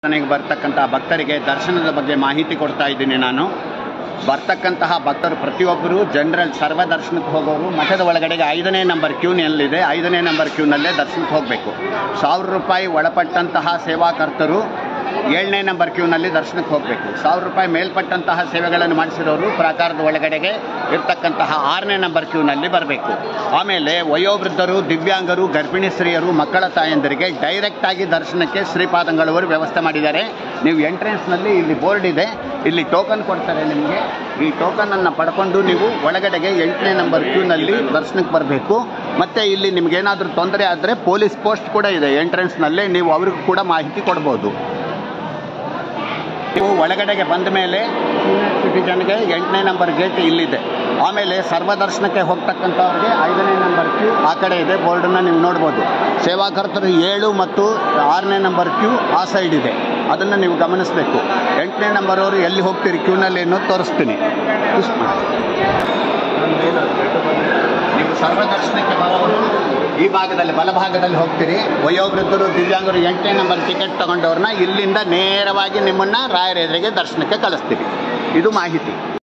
ನನಗೆ ಬರ್ತಕ್ಕಂತಹ ಭಕ್ತರಿಗೆ ದರ್ಶನದ ಬಗ್ಗೆ ಮಾಹಿತಿ ಕೊಡ್ತಾ ಇದ್ದೀನಿ ನಾನು ಬರ್ತಕ್ಕಂತಹ ಭಕ್ತರು ಪ್ರತಿಯೊಬ್ಬರು ಜನರಲ್ ಸರ್ವ ದರ್ಶನಕ್ಕೆ ಹೋಗೋರು ಮಠದ ಒಳಗಡೆಗೆ ಐದನೇ ನಂಬರ್ ಕ್ಯೂನಲ್ಲಿದೆ ಐದನೇ ನಂಬರ್ ಕ್ಯೂನಲ್ಲೇ ದರ್ಶನಕ್ಕೆ ಹೋಗಬೇಕು ಸಾವಿರ ರೂಪಾಯಿ ಒಳಪಟ್ಟಂತಹ ಸೇವಾಕರ್ತರು ಏಳನೇ ನಂಬರ್ ಕ್ಯೂನಲ್ಲಿ ದರ್ಶನಕ್ಕೆ ಹೋಗಬೇಕು ಸಾವಿರ ರೂಪಾಯಿ ಮೇಲ್ಪಟ್ಟಂತಹ ಸೇವೆಗಳನ್ನು ಮಾಡಿಸಿರೋರು ಪ್ರಾಕಾರದ ಒಳಗಡೆಗೆ ಇರ್ತಕ್ಕಂತಹ ಆರನೇ ನಂಬರ್ ಕ್ಯೂನಲ್ಲಿ ಬರಬೇಕು ಆಮೇಲೆ ವಯೋವೃದ್ಧರು ದಿವ್ಯಾಂಗರು ಗರ್ಭಿಣಿ ಸ್ತ್ರೀಯರು ಮಕ್ಕಳ ತಾಯಂದಿರಿಗೆ ಡೈರೆಕ್ಟಾಗಿ ದರ್ಶನಕ್ಕೆ ಶ್ರೀಪಾದಂಗಳವರು ವ್ಯವಸ್ಥೆ ಮಾಡಿದ್ದಾರೆ ನೀವು ಎಂಟ್ರೆನ್ಸ್ನಲ್ಲಿ ಇಲ್ಲಿ ಬೋರ್ಡ್ ಇದೆ ಇಲ್ಲಿ ಟೋಕನ್ ಕೊಡ್ತಾರೆ ನಿಮಗೆ ಈ ಟೋಕನನ್ನು ಪಡ್ಕೊಂಡು ನೀವು ಒಳಗಡೆಗೆ ಎಂಟನೇ ನಂಬರ್ ಕ್ಯೂನಲ್ಲಿ ದರ್ಶನಕ್ಕೆ ಬರಬೇಕು ಮತ್ತು ಇಲ್ಲಿ ನಿಮಗೇನಾದರೂ ತೊಂದರೆ ಆದರೆ ಪೊಲೀಸ್ ಪೋಸ್ಟ್ ಕೂಡ ಇದೆ ಎಂಟ್ರೆನ್ಸ್ನಲ್ಲಿ ನೀವು ಅವ್ರಿಗೂ ಕೂಡ ಮಾಹಿತಿ ಕೊಡ್ಬೋದು ನೀವು ಒಳಗಡೆಗೆ ಬಂದ ಮೇಲೆ ಸೀನಿಯರ್ ಸಿಟಿಜನ್ಗೆ ಎಂಟನೇ ನಂಬರ್ ಗೇಟ್ ಇಲ್ಲಿದೆ ಆಮೇಲೆ ಸರ್ವದರ್ಶನಕ್ಕೆ ಹೋಗ್ತಕ್ಕಂಥವ್ರಿಗೆ ಐದನೇ ನಂಬರ್ ಕ್ಯೂ ಆ ಕಡೆ ಇದೆ ಬೋರ್ಡನ್ನು ನೀವು ನೋಡ್ಬೋದು ಸೇವಾಕರ್ತರು ಏಳು ಮತ್ತು ಆರನೇ ನಂಬರ್ ಕ್ಯೂ ಆ ಸೈಡ್ ಇದೆ ಅದನ್ನು ನೀವು ಗಮನಿಸಬೇಕು ಎಂಟನೇ ನಂಬರ್ ಅವರು ಎಲ್ಲಿ ಹೋಗ್ತೀರಿ ಕ್ಯೂನಲ್ಲಿ ಅನ್ನೋದು ತೋರಿಸ್ತೀನಿ ಇಷ್ಟು ಮಾಡಿ. ನೀವು ಸರ್ವದರ್ಶನಕ್ಕೆ ಬರೋರು ಈ ಭಾಗದಲ್ಲಿ ಬಲಭಾಗದಲ್ಲಿ ಹೋಗ್ತೀರಿ ವಯೋವೃದ್ಧರು ದಿವ್ಯಾಂಗರು ಎಂಟನೇ ನಂಬರ್ ಟಿಕೆಟ್ ತಗೊಂಡವ್ರನ್ನ ಇಲ್ಲಿಂದ ನೇರವಾಗಿ ನಿಮ್ಮನ್ನು ರಾಯರ ಎದುರಿಗೆ ದರ್ಶನಕ್ಕೆ ಕಳಿಸ್ತೀವಿ ಇದು ಮಾಹಿತಿ